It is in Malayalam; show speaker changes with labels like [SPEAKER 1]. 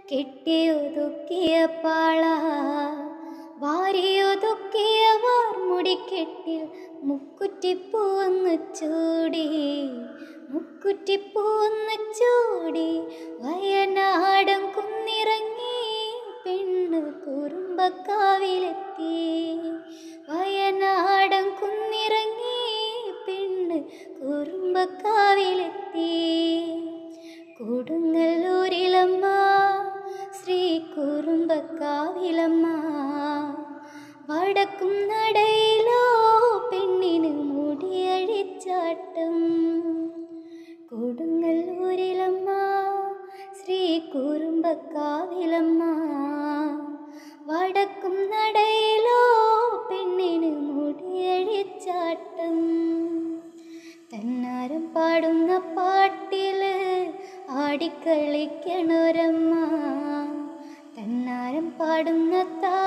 [SPEAKER 1] കെട്ടിയൊതുക്കിയ പാള വാരിയൊതുക്കിയ വാർമുടിക്കെട്ടിൽ മുക്കുറ്റിപ്പൂന്ന് ചൂടി മുക്കുറ്റിപ്പൂന്ന് ചൂടി വയനാടൻ കുന്നിറങ്ങി പെണ്ണ് കുറുമ്പക്കാവിലെത്തി വയനാടൻ കുന്നിറങ്ങി പെണ്ണ് കുറുമ്പക്കാവിലെത്തി കൊടുങ്ങല്ലൂരിലമ്മ ശ്രീ കുറുമ്പക്കാവിലമ്മ വടക്കും നടയിലോ പെണ്ണിന് മുടിയഴിച്ചാട്ടം കൊടുങ്ങല്ലൂരിലമ്മ ശ്രീ കുറുമ്പക്കാവിലമ്മ വടക്കും നടയിലോ പെണ്ണിന് മുടിയഴിച്ചാട്ടം തന്നാരം പാടുന്ന പാട്ടില് ആടിക്കളിക്കണൊരമ്മ തന്നാരം പാടുന്ന താ